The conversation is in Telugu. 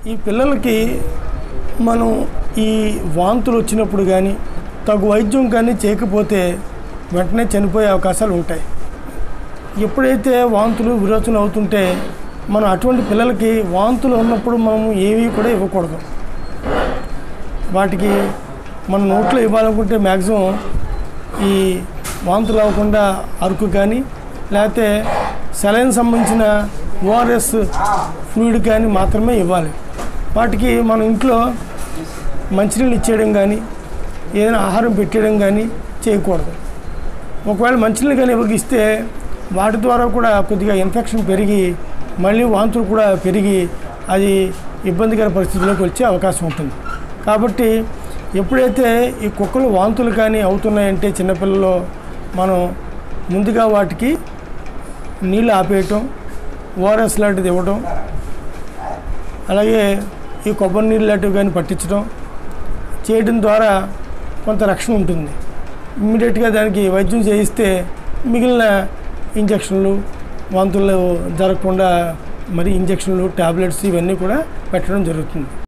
ఈ పిల్లలకి మనం ఈ వాంతులు వచ్చినప్పుడు కానీ తగు వైద్యం కానీ చేయకపోతే వెంటనే చనిపోయే అవకాశాలు ఉంటాయి ఎప్పుడైతే వాంతులు విరోచన అవుతుంటే మనం అటువంటి పిల్లలకి వాంతులు ఉన్నప్పుడు మనము ఏవి కూడా ఇవ్వకూడదు వాటికి మన నోట్లో ఇవ్వాలనుకుంటే మ్యాక్సిమం ఈ వాంతులు అవ్వకుండా అరకు కానీ లేకపోతే సెలైన్ సంబంధించిన ఓఆర్ఎస్ ఫ్లూయిడ్ కానీ మాత్రమే ఇవ్వాలి వాటికి మన ఇంట్లో మంచినీళ్ళు ఇచ్చేయడం కానీ ఏదైనా ఆహారం పెట్టేయడం కానీ చేయకూడదు ఒకవేళ మంచినీళ్ళు కానీ ఎవరికి ఇస్తే వాటి ద్వారా కూడా కొద్దిగా ఇన్ఫెక్షన్ పెరిగి మళ్ళీ వాంతులు కూడా పెరిగి అది ఇబ్బందికర పరిస్థితుల్లోకి వచ్చే అవకాశం ఉంటుంది కాబట్టి ఎప్పుడైతే ఈ కుక్కలు వాంతులు కానీ అవుతున్నాయంటే చిన్నపిల్లలు మనం ముందుగా వాటికి నీళ్ళు ఆపేయటం ఓఆర్ఎస్ లాంటిది ఇవ్వడం అలాగే ఈ కొబ్బరి నీళ్ళు లాంటివి కానీ పట్టించడం చేయడం ద్వారా కొంత రక్షణ ఉంటుంది ఇమ్మీడియట్గా దానికి వైద్యం చేయిస్తే మిగిలిన ఇంజక్షన్లు వాంతులు జరగకుండా మరి ఇంజక్షన్లు టాబ్లెట్స్ ఇవన్నీ కూడా పెట్టడం జరుగుతుంది